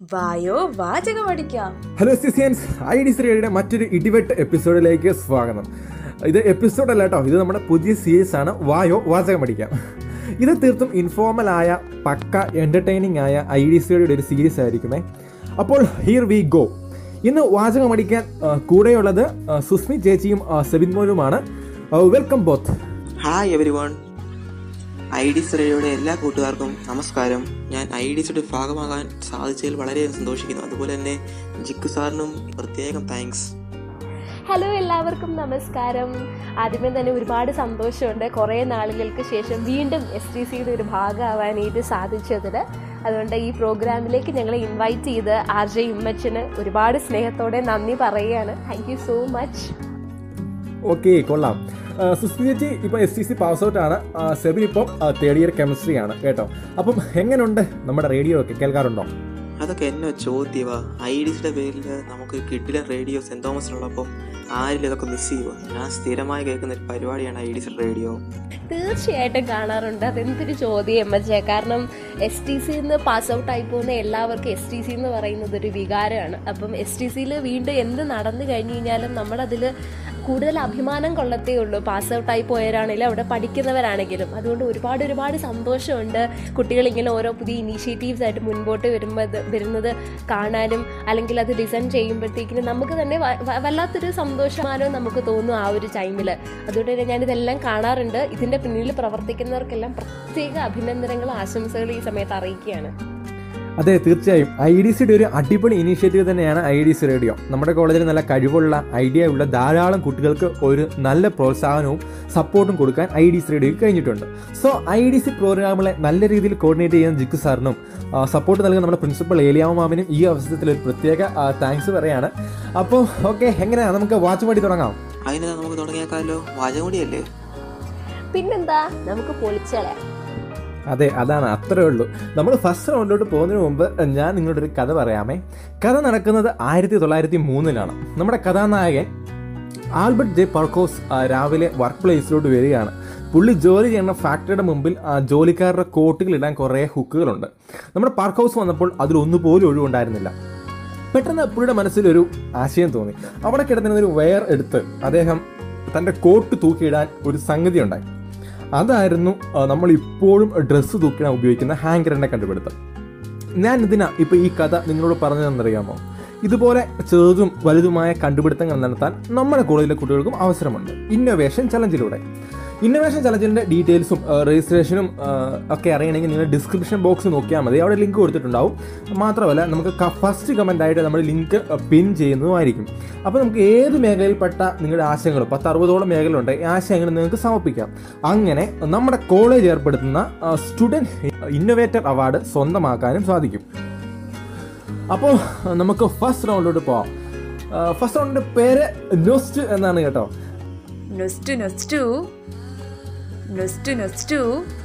വായോ വാചകം അടിക്കാം ഹലോ സിസിയൻസ് ഐ ഡി ശ്രീയുടെ മറ്റൊരു ഇടിവെട്ട് എപ്പിസോഡിലേക്ക് സ്വാഗതം ഇത് എപ്പിസോഡ് അല്ല കേട്ടോ ഇത് നമ്മുടെ പുതിയ സീരീസ് ആണ് വായോ വാചകം പഠിക്കാം ഇത് തീർത്തും ഇൻഫോർമൽ ആയ പക്ക എൻ്റർടൈനിങ് ആയ ഐ ഡി സിയുടെ ഒരു സീരീസ് ആയിരിക്കുമേ അപ്പോൾ ഹിയർ വി ഗോ ഇന്ന് വാചകം അടിക്കാൻ ആ, കൂടെയുള്ളത് ആ, സുസ്മി ചേച്ചിയും ആ, സെബിൻ മോനുമാണ് welcome both hi everyone I D സിറയുടെ എല്ലാ കൂട്ടുകാർക്കും നമസ്കാരം ഞാൻ ഐ ഡി സിയുടെ ഭാഗമാകാൻ സാധിച്ചതിൽ വളരെ സന്തോഷിക്കുന്നു അതുപോലെ തന്നെ ജിക്കു സാറിനും പ്രത്യേകം താങ്ക്സ് ഹലോ എല്ലാവർക്കും നമസ്കാരം ആദ്യമേ തന്നെ ഒരുപാട് സന്തോഷമുണ്ട് കുറേ നാളുകൾക്ക് ശേഷം വീണ്ടും എസ് ടി സിയുടെ ഒരു ഭാഗമാവാനായിട്ട് സാധിച്ചതിൽ അതുകൊണ്ട് ഈ പ്രോഗ്രാമിലേക്ക് ഞങ്ങളെ ഇൻവൈറ്റ് ചെയ്ത് ആർ ജെ ഇമ്മച്ചന് ഒരുപാട് സ്നേഹത്തോടെ നന്ദി പറയുകയാണ് thank you so much okay കൊള്ളാം ആ, സുസ്മി ചേച്ചി ഇപ്പം S T C pass out ആണ് ആ, സെബിൻ ഇപ്പം തേർഡ് ഇയർ കെമിസ്ട്രി ആണ് കേട്ടോ അപ്പം എങ്ങനെയുണ്ട് നമ്മുടെ റേഡിയോ ഒക്കെ കേൾക്കാറുണ്ടോ അതൊക്കെ എന്നെ ചോദ്യവാ ഐ ഡി സിയുടെ പേരിൽ നമുക്ക് കിഡിലെ റേഡിയോ സെൻറ് തോമസിലുള്ളപ്പം ആരിലും ഇതൊക്കെ മിസ് ചെയ്യുക ഞാൻ സ്ഥിരമായി കേൾക്കുന്ന ഒരു പരിപാടിയാണ് ഐ ഡി സിയുടെ റേഡിയോ തീർച്ചയായിട്ടും കാണാറുണ്ട് അതെന്തൊരു ചോദ്യം എമ്മച്ചേ കാരണം എസ് ടി സിന്ന് പാസ് ഔട്ട് ആയി പോകുന്ന എല്ലാവർക്കും എസ് ടി സി എന്ന് പറയുന്നത് ഒരു വികാരമാണ് അപ്പം എസ് ടി സിയിൽ വീണ്ടും എന്ത് നടന്നു കഴിഞ്ഞു കഴിഞ്ഞാലും നമ്മളതിൽ കൂടുതൽ അഭിമാനം കൊള്ളത്തേ ഉള്ളൂ പാസ് ഔട്ട് ആയി പോയവരാണെങ്കിലും അവിടെ പഠിക്കുന്നവരാണെങ്കിലും അതുകൊണ്ട് ഒരുപാട് ഒരുപാട് സന്തോഷമുണ്ട് കുട്ടികൾ ഇങ്ങനെ ഓരോ പുതിയ ഇനീഷ്യേറ്റീവ്സ് ആയിട്ട് മുൻപോട്ട് വരുമ്പോൾ വരുന്നത് കാണാനും അല്ലെങ്കിൽ അത് ഡിസൈൻ ചെയ്യുമ്പോഴത്തേക്കിനും നമുക്ക് തന്നെ വ- വ- വല്ലാത്തൊരു സന്തോഷമാനവും നമുക്ക് തോന്നും ആ ഒരു ടൈമിൽ അതുകൊണ്ട് തന്നെ ഞാനിതെല്ലാം കാണാറുണ്ട് ഇതിൻ്റെ പിന്നിൽ പ്രവർത്തിക്കുന്നവർക്കെല്ലാം പ്രത്യേക അഭിനന്ദനങ്ങളും ആശംസകളും ഈ സമയത്ത് അറിയിക്കുകയാണ് അതെ തീർച്ചയായും ഐ ഡി സിയുടെ ഒരു അടിപൊളി ഇനീഷ്യേറ്റീവ് തന്നെയാണ് ഐ ഡി സി റേഡിയോ നമ്മുടെ കോളേജിൽ നല്ല കഴിവുള്ള ഐഡിയ ഉള്ള ധാരാളം കുട്ടികൾക്ക് ഒരു നല്ല പ്രോത്സാഹനവും സപ്പോർട്ടും കൊടുക്കാൻ ഐ ഡി സി റേഡിയോയ്ക്ക് കഴിഞ്ഞിട്ടുണ്ട് സോ ഐ ഡി സി പ്രോഗ്രാമുകളെ നല്ല രീതിയിൽ കോർഡിനേറ്റ് ചെയ്യുന്ന ജിക്കു സാറിനും സപ്പോർട്ട് നൽകുന്ന നമ്മുടെ പ്രിൻസിപ്പൽ ഏലിയാമ മാമിനും ഈ അവസരത്തിൽ ഒരു പ്രത്യേക താങ്ക്സ് പറയാണ് അപ്പോൾ ഓക്കെ എങ്ങനെയാണ് നമുക്ക് വാച്ച് പാടി തുടങ്ങാം അതിന് നമുക്ക് തുടങ്ങിയേക്കാമല്ലോ വാചകം കൂടിയല്ലേ പിന്നെന്താ നമുക്ക് പൊളിച്ചളയാം അതെ അതാണ് അത്രേ ഉള്ളൂ നമ്മൾ ഫസ്റ്റ് റൗണ്ടിലോട്ട് പോകുന്നതിന് മുമ്പ് ഞാൻ നിങ്ങളോട് ഒരു കഥ പറയാമേ കഥ നടക്കുന്നത് ആയിരത്തി തൊള്ളായിരത്തി മൂന്നിലാണ് നമ്മുടെ കഥാനായകൻ ആൽബർട്ട് ജെ പർക്കോസ് ആ, രാവിലെ വർക്ക് പ്ലേസിലോട്ട് വരികയാണ് പുള്ളി ജോലി ചെയ്യുന്ന ഫാക്ടറിയുടെ മുമ്പിൽ ആ, ജോലിക്കാരുടെ കോട്ടുകൾ ഇടാൻ കുറേ ഹുക്കുകളുണ്ട് നമ്മുടെ പാർക്ക് ഹൗസ് വന്നപ്പോൾ അതിലൊന്നുപോലും ഒഴിവുണ്ടായിരുന്നില്ല പെട്ടെന്ന് പുള്ളിയുടെ മനസ്സിലൊരു ആശയം തോന്നി അവിടെ കിടന്നിരുന്ന ഒരു വയർ എടുത്ത് അദ്ദേഹം തൻ്റെ കോട്ട് തൂക്കിയിടാൻ ഒരു സംഗതി ഉണ്ടായി അതായിരുന്നു ആ, നമ്മൾ ഇപ്പോഴും ഡ്രസ്സ് തൂക്കിടാൻ ഉപയോഗിക്കുന്ന ഹാങ്കറിനെ കണ്ടുപിടുത്തം ഞാൻ ഇതിനാ ഇപ്പോൾ ഈ കഥ നിങ്ങളോട് പറഞ്ഞതെന്നറിയാമോ ഇതുപോലെ ചെറുതും വലുതുമായ കണ്ടുപിടുത്തങ്ങൾ നടത്താൻ നമ്മുടെ കോളേജിലെ കുട്ടികൾക്കും അവസരമുണ്ട് ഇന്നോവേഷൻ ചലഞ്ചിലൂടെ ഇന്നോവേഷൻ ചലഞ്ചിൻ്റെ ഡീറ്റെയിൽസും രജിസ്ട്രേഷനും ഒക്കെ അറിയണമെങ്കിൽ നിങ്ങൾ ഡിസ്ക്രിപ്ഷൻ ബോക്സ് നോക്കിയാൽ മതി അവിടെ ലിങ്ക് കൊടുത്തിട്ടുണ്ടാവും മാത്രമല്ല നമുക്ക് ഫസ്റ്റ് കമൻ്റ് ആയിട്ട് നമ്മൾ ലിങ്ക് പിൻ ചെയ്യുന്നതുമായിരിക്കും അപ്പോൾ നമുക്ക് ഏത് മേഖലയിൽപ്പെട്ട നിങ്ങളുടെ ആശയങ്ങൾ പത്ത് അറുപതോളം മേഖലയുണ്ട് ഈ ആശയങ്ങൾ നിങ്ങൾക്ക് സമർപ്പിക്കാം അങ്ങനെ നമ്മുടെ കോളേജ് ഏർപ്പെടുത്തുന്ന സ്റ്റുഡൻറ് ഇന്നോവേറ്റർ അവാർഡ് സ്വന്തമാക്കാനും സാധിക്കും അപ്പോൾ നമുക്ക് ഫസ്റ്റ് റൗണ്ടിലോട്ട് പോവാം ഫസ്റ്റ് റൗണ്ടിൻ്റെ പേര് നോസ്റ്റ് എന്നാണ് കേട്ടോ നൊസ്റ്റു നൊസ്റ്റു നൊസ്റ്റു നൊസ്റ്റു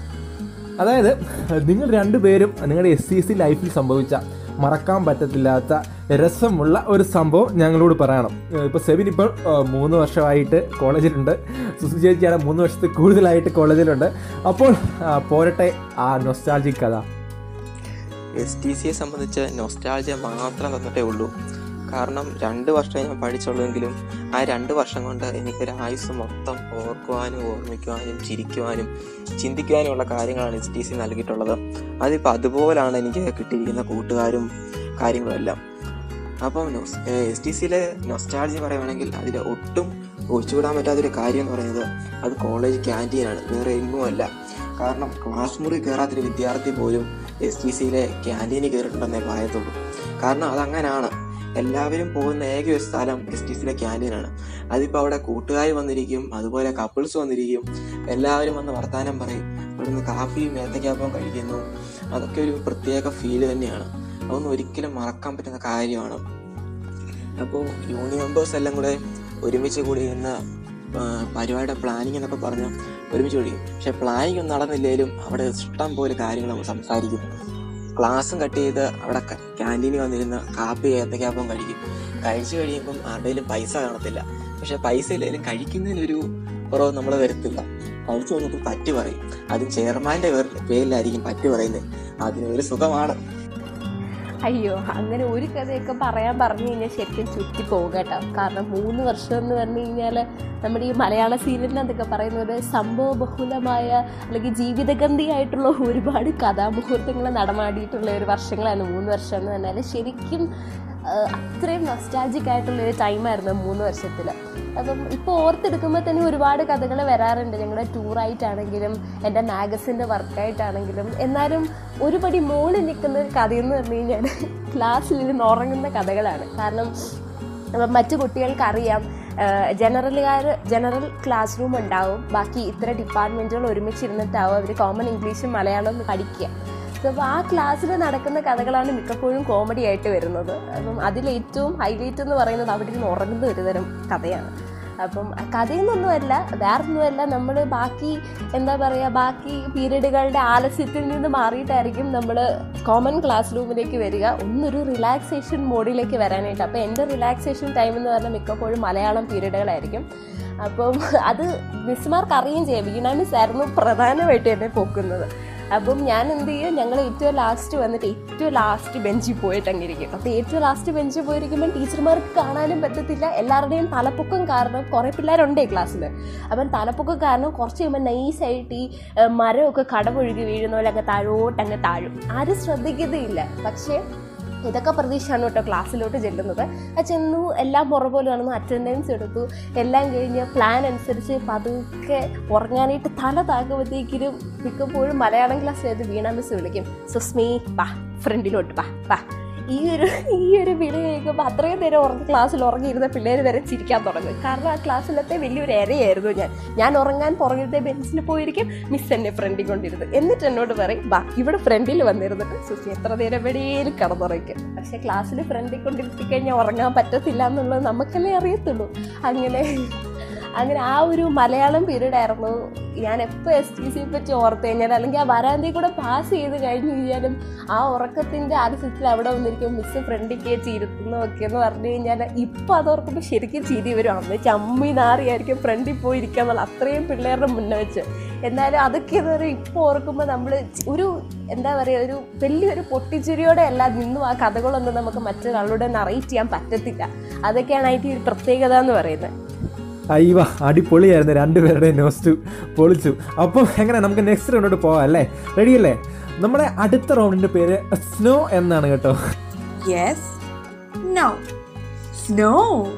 അതായത് നിങ്ങൾ രണ്ടുപേരും നിങ്ങളുടെ എസ് സി സി ലൈഫിൽ സംഭവിച്ച മറക്കാൻ പറ്റത്തില്ലാത്ത രസമുള്ള ഒരു സംഭവം ഞങ്ങളോട് പറയണം ഇപ്പോൾ സെവിൻ ഇപ്പോൾ ഏഹ്, മൂന്ന് വർഷമായിട്ട് കോളേജിലുണ്ട് സുസു ചേച്ചിയാണ് മൂന്ന് വർഷത്തിൽ കൂടുതലായിട്ട് കോളേജിലുണ്ട് അപ്പോൾ ആ, പോരട്ടെ ആ നൊസ്റ്റാൾജിക് കഥ എസ് ടി സിയെ സംബന്ധിച്ച് നൊസ്റ്റാൾജിയ മാത്രം തന്നിട്ടേ ഉള്ളൂ കാരണം രണ്ട് വർഷമേ ഞാൻ പഠിച്ചുള്ളൂവെങ്കിലും ആ രണ്ട് വർഷം കൊണ്ട് എനിക്കൊരു ആയുസ് മൊത്തം ഓർക്കുവാനും ഓർമ്മിക്കുവാനും ചിരിക്കുവാനും ചിന്തിക്കുവാനുമുള്ള കാര്യങ്ങളാണ് എസ് ടി സി നൽകിയിട്ടുള്ളത് അതിപ്പോൾ അതുപോലാണ് എനിക്ക് കിട്ടിയിരിക്കുന്ന കൂട്ടുകാരും കാര്യങ്ങളും എല്ലാം അപ്പം എസ് ടി സിയിലെ നൊസ്റ്റാൾജി പറയുവാണെങ്കിൽ അതിൽ ഒട്ടും ഒഴിച്ചുവിടാൻ പറ്റാത്തൊരു കാര്യം എന്ന് പറയുന്നത് അത് കോളേജ് ക്യാൻറ്റീനാണ് വേറെ എങ്ങുമല്ല കാരണം ക്ലാസ് മുറി കയറാത്തൊരു വിദ്യാർത്ഥി പോലും എസ് ടി സിയിലെ ക്യാൻറ്റീനിൽ കയറിയിട്ടുണ്ടെന്നേ പറയത്തുള്ളൂ കാരണം അതങ്ങനെയാണ് എല്ലാവരും പോകുന്ന ഏക ഒരു സ്ഥലം എസ് ടി സിയിലെ ക്യാൻറ്റീനാണ് അതിപ്പോൾ അവിടെ കൂട്ടുകാർ വന്നിരിക്കും അതുപോലെ കപ്പിൾസ് വന്നിരിക്കും എല്ലാവരും വന്ന് വർത്തമാനം പറയും ഇവിടുന്ന് കാപ്പിയും ഏത്തക്കാപ്പവും കഴിക്കുന്നു അതൊക്കെ ഒരു പ്രത്യേക ഫീല് തന്നെയാണ് അതൊന്നും ഒരിക്കലും മറക്കാൻ പറ്റുന്ന കാര്യമാണ് അപ്പോൾ യൂണി മെമ്പേഴ്സ് എല്ലാം കൂടെ ഒരുമിച്ച് കൂടി ഇന്ന് ആ, പരിപാടിയുടെ പ്ലാനിങ് എന്നൊക്കെ പറഞ്ഞ് ഒരുമിച്ച് കൂടി പക്ഷെ പ്ലാനിങ് ഒന്നും നടന്നില്ലെങ്കിലും അവിടെ ഇഷ്ടം പോലെ കാര്യങ്ങൾ നമ്മൾ സംസാരിക്കും ക്ലാസ്സും കട്ട് ചെയ്ത് അവിടെ ക്യാൻറ്റീനിൽ വന്നിരുന്ന് കാപ്പി ഏത്തക്കാപ്പം കഴിക്കും കഴിച്ചു കഴിയുമ്പം ആരുടെയും പൈസ കാണത്തില്ല പക്ഷെ പൈസ ഇല്ലെങ്കിലും കഴിക്കുന്നതിനൊരു കുറവ് നമ്മൾ വരുത്തില്ല കഴിച്ചു കഴിഞ്ഞിട്ട് പറ്റ് പറയും അതും ചെയർമാൻ്റെ പേരിലായിരിക്കും പറ്റ് പറയുന്നത് അതിനൊരു സുഖമാണ് അയ്യോ അങ്ങനെ ഒരു കഥയൊക്കെ പറയാൻ പറഞ്ഞു കഴിഞ്ഞാൽ ശരിക്കും ചുറ്റി പോകും കേട്ടോ കാരണം മൂന്ന് വർഷം എന്ന് പറഞ്ഞു കഴിഞ്ഞാൽ നമ്മുടെ ഈ മലയാള സീരിയലിനകത്തൊക്കെ പറയുന്ന പോലെ സംഭവ ബഹുലമായ അല്ലെങ്കിൽ ജീവിതഗന്ധിയായിട്ടുള്ള ഒരുപാട് കഥാമുഹൂർത്തങ്ങൾ നടമാടിയിട്ടുള്ള ഒരു വർഷങ്ങളാണ് മൂന്ന് വർഷം എന്ന് പറഞ്ഞാൽ ശരിക്കും ആ, അത്രയും നൊസ്റ്റാജിക് ആയിട്ടുള്ള ഒരു ടൈമായിരുന്നു മൂന്ന് വർഷത്തിൽ അപ്പം ഇപ്പോൾ ഓർത്തെടുക്കുമ്പോൾ തന്നെ ഒരുപാട് കഥകൾ വരാറുണ്ട് ഞങ്ങളുടെ ടൂറായിട്ടാണെങ്കിലും എൻ്റെ മാഗസിൻ്റെ വർക്കായിട്ടാണെങ്കിലും എന്നാലും ഒരുപടി മുകളിൽ നിൽക്കുന്ന ഒരു കഥയെന്ന് പറഞ്ഞു കഴിഞ്ഞാൽ ക്ലാസ്സിലിരുന്ന് ഉറങ്ങുന്ന കഥകളാണ് കാരണം അപ്പം മറ്റു കുട്ടികൾക്ക് അറിയാം ജനറലുകാർ ജനറൽ ക്ലാസ് റൂം ഉണ്ടാവും ബാക്കി ഇത്ര ഡിപ്പാർട്ട്മെൻറ്റുകൾ ഒരുമിച്ചിരുന്നിട്ടാവും അവർ കോമൺ ഇംഗ്ലീഷും മലയാളവും പഠിക്കുക അപ്പോൾ ആ ക്ലാസ്സിൽ നടക്കുന്ന കഥകളാണ് മിക്കപ്പോഴും കോമഡി ആയിട്ട് വരുന്നത് അപ്പം അതിലേറ്റവും ഹൈലൈറ്റ് എന്ന് പറയുന്നത് അവിടെ ഇരുന്ന് ഉറങ്ങുന്ന ഒരു തരം കഥയാണ് അപ്പം കഥയെന്നൊന്നുമല്ല വേറൊന്നുമല്ല നമ്മൾ ബാക്കി എന്താ പറയുക ബാക്കി പീരീഡുകളുടെ ആലസ്യത്തിൽ നിന്ന് മാറിയിട്ടായിരിക്കും നമ്മൾ കോമൺ ക്ലാസ് റൂമിലേക്ക് വരിക ഒന്നൊരു റിലാക്സേഷൻ മോഡിലേക്ക് വരാനായിട്ട് അപ്പോൾ എൻ്റെ റിലാക്സേഷൻ ടൈം എന്ന് പറഞ്ഞാൽ മിക്കപ്പോഴും മലയാളം പീരീഡുകളായിരിക്കും അപ്പം അത് മിസ്സുമാർക്ക് അറിയുകയും ചെയ്യാം വീണ മിസ് ആയിരുന്നു പ്രധാനമായിട്ട് എന്നെ പൊക്കുന്നത് അപ്പം ഞാൻ എന്ത് ചെയ്യും ഞങ്ങൾ ഏറ്റവും ലാസ്റ്റ് വന്നിട്ട് ഏറ്റവും ലാസ്റ്റ് ബെഞ്ചിൽ പോയിട്ട് അങ്ങിരിക്കും അപ്പോൾ ഏറ്റവും ലാസ്റ്റ് ബെഞ്ചിൽ പോയിരിക്കുമ്പോൾ ടീച്ചർമാർക്ക് കാണാനും പറ്റത്തില്ല എല്ലാവരുടെയും തലപ്പൊക്കം കാരണം കുറേ പിള്ളേരുണ്ടേ ക്ലാസ്സിൽ അപ്പം തലപ്പൊക്കം കാരണം കുറച്ച് കഴിയുമ്പോൾ നൈസായിട്ട് ഈ ഏഹ്, മരമൊക്കെ കടപൊഴുകി വീഴുന്ന പോലെ അങ്ങ് താഴോട്ട് അങ്ങ് താഴും ആരും ശ്രദ്ധിക്കുന്നതില്ല പക്ഷേ ഇതൊക്കെ പ്രതീക്ഷയാണ് കേട്ടോ ക്ലാസ്സിലോട്ട് ചെല്ലുന്നത് ആ ചെന്നു എല്ലാം പുറ പോലെ നടന്നു അറ്റൻഡൻസ് എടുത്തു എല്ലാം കഴിഞ്ഞ് പ്ലാൻ അനുസരിച്ച് പതുക്കെ ഉറങ്ങാനായിട്ട് തല താകുമ്പോഴത്തേക്കിനും മിക്കപ്പോഴും മലയാളം ക്ലാസ്സിലേത് വീണ മിസ് വിളിക്കും സുസ്മി വാ ഫ്രണ്ടിലോട്ട് വാ വാ ഈ ഒരു ഈ ഒരു വിളി കേൾക്കുമ്പോൾ അത്രയും നേരം ഉറങ്ങി ക്ലാസ്സിൽ ഉറങ്ങിയിരുന്ന പിള്ളേർ വരെ ചിരിക്കാൻ തുടങ്ങും കാരണം ആ ക്ലാസ്സിലത്തെ വലിയൊരു ഇരയായിരുന്നു ഞാൻ ഞാൻ ഉറങ്ങാൻ പുറകിലത്തെ ബെഞ്ചിൽ പോയിരിക്കും മിസ് എന്നെ ഫ്രണ്ടിൽ കൊണ്ടിരുന്നു എന്നിട്ട് എന്നോട് പറയും ബാ ഇവിടെ ഫ്രണ്ടിൽ വന്നിരുന്നിട്ട് സുസി എത്ര നേരം എവിടെയും കിടന്നുറയ്ക്കും പക്ഷെ ക്ലാസ്സിൽ ഫ്രണ്ടിൽ കൊണ്ടിരുത്തി കഴിഞ്ഞാൽ ഉറങ്ങാൻ പറ്റത്തില്ല എന്നുള്ളത് നമുക്കല്ലേ അറിയത്തുള്ളൂ അങ്ങനെ അങ്ങനെ ആ ഒരു മലയാളം പീരീഡ് ആയിരുന്നു ഞാൻ എപ്പോൾ എസ് ടി സിയെ പറ്റി ഓർത്ത് കഴിഞ്ഞാൽ അല്ലെങ്കിൽ ആ വരാന്തയിൽ കൂടെ പാസ് ചെയ്ത് കഴിഞ്ഞ് കഴിഞ്ഞാലും ആ ഉറക്കത്തിൻ്റെ ആലസ്യത്തിൽ അവിടെ വന്നിരിക്കും മിസ് ഫ്രണ്ടിൽ കയറ്റി ഇരുത്തുന്നതൊക്കെ എന്ന് പറഞ്ഞു കഴിഞ്ഞാൽ ഇപ്പം അത് ഓർക്കുമ്പോൾ ശരിക്കും ചിരി വരും അന്ന് ചമ്മി നാറിയായിരിക്കും ഫ്രണ്ടിൽ പോയി ഇരിക്കുക എന്നുള്ള അത്രയും പിള്ളേരുടെ മുന്നേ വെച്ച് എന്നാലും അതൊക്കെ എന്ന് പറയുക ഇപ്പോൾ ഓർക്കുമ്പോൾ നമ്മൾ ഒരു എന്താ പറയുക ഒരു വലിയൊരു പൊട്ടിച്ചിരിയോടെ അല്ല നിന്നും ആ കഥകളൊന്നും നമുക്ക് മറ്റൊരാളോട് നറേറ്റ് ചെയ്യാൻ പറ്റത്തില്ല അതൊക്കെയാണ് അതിൻ്റെ ഒരു പ്രത്യേകത എന്ന് പറയുന്നത് അയ്യവ അടിപൊളിയായിരുന്നു രണ്ടുപേരുടെയും നോസ്റ്റു പൊളിച്ചു അപ്പം എങ്ങനെ നമുക്ക് നെക്സ്റ്റ് റൗണ്ടോട്ട് പോവാം അല്ലേ റെഡിയല്ലേ നമ്മുടെ അടുത്ത റൗണ്ടിന്റെ പേര് സ്നോ എന്നാണ് കേട്ടോ യെസ് നോ സ്നോ